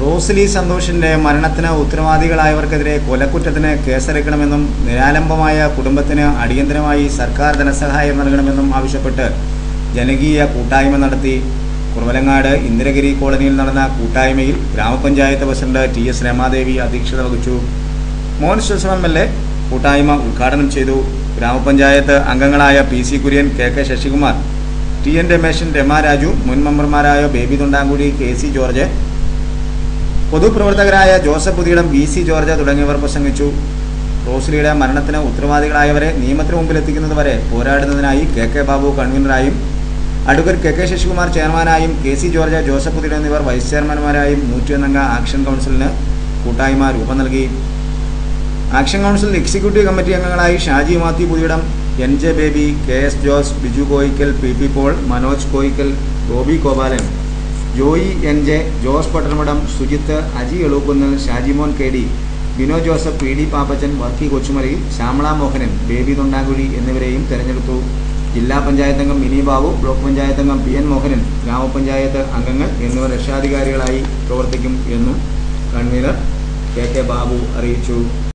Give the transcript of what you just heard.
റോസ്ലി സന്തോഷിന്റെ മരണത്തിന് ഉത്തരവാദികളായവർക്കെതിരെ കൊലക്കുറ്റത്തിന് കേസെടുക്കണമെന്നും നിരാലംബമായ കുടുംബത്തിന് അടിയന്തരമായി സർക്കാർ ധനസഹായം നൽകണമെന്നും ആവശ്യപ്പെട്ട് ജനകീയ കൂട്ടായ്മ നടത്തി കുറവലങ്ങാട് ഇന്ദിരഗിരി കോളനിയിൽ നടന്ന കൂട്ടായ്മയിൽ ഗ്രാമപഞ്ചായത്ത് പ്രസിഡന്റ് ടി എസ് രമാദേവി അധ്യക്ഷത വഹിച്ചു മോഹൻ ശോശം എം എൽ എ കൂട്ടായ്മ ഉദ്ഘാടനം ചെയ്തു ഗ്രാമപഞ്ചായത്ത് അംഗങ്ങളായ P C Kurian K K Sasikumar T N Rameshan Rama Raju മുൻ മെമ്പർമാരായ Baby Thundankudi K C George പൊതുപ്രവർത്തകരായ Joseph Puthiyidam V C George തുടങ്ങിയവർ പ്രസംഗിച്ചു റോസ്ലിയുടെ മരണത്തിന് ഉത്തരവാദികളായവരെ നിയമത്തിന് മുമ്പിൽ എത്തിക്കുന്നതുവരെ പോരാടുന്നതിനായി കെ കെ ബാബു കൺവീനറായും അഡ്വക്കേറ്റ് കെ കെ ശശികുമാർ ചെയർമാനായും K C George Joseph Puthiyidam എന്നിവർ വൈസ് ചെയർമാൻമാരായും നൂറ്റിയൊന്നംഗ ആക്ഷൻ കൗൺസിലിന് കൂട്ടായ്മ രൂപം നൽകി ആക്ഷൻ കൗൺസിൽ എക്സിക്യൂട്ടീവ് കമ്മിറ്റി അംഗങ്ങളായി Shaji Mathew Puthiyidam N J Baby K S Jose Biju Koickal P P Paul Manoj Koickal Roby Gopalan Joy N J Jose Pattanamadam Sujith Aji Elookunnel Shajimon K D Bino Joseph P D Pappachan Varkey Kochumalayil Shyamala Mohanan Baby Thondankuzhi എന്നിവരെയും തെരഞ്ഞെടുത്തു ജില്ലാ പഞ്ചായത്ത് അംഗം മിനി ബാബു ബ്ലോക്ക് പഞ്ചായത്ത് അംഗം പി എൻ മോഹനൻ ഗ്രാമപഞ്ചായത്ത് അംഗങ്ങൾ എന്നിവർ രക്ഷാധികാരികളായി പ്രവർത്തിക്കും എന്നും കൺവീനർ കെ കെ ബാബു അറിയിച്ചു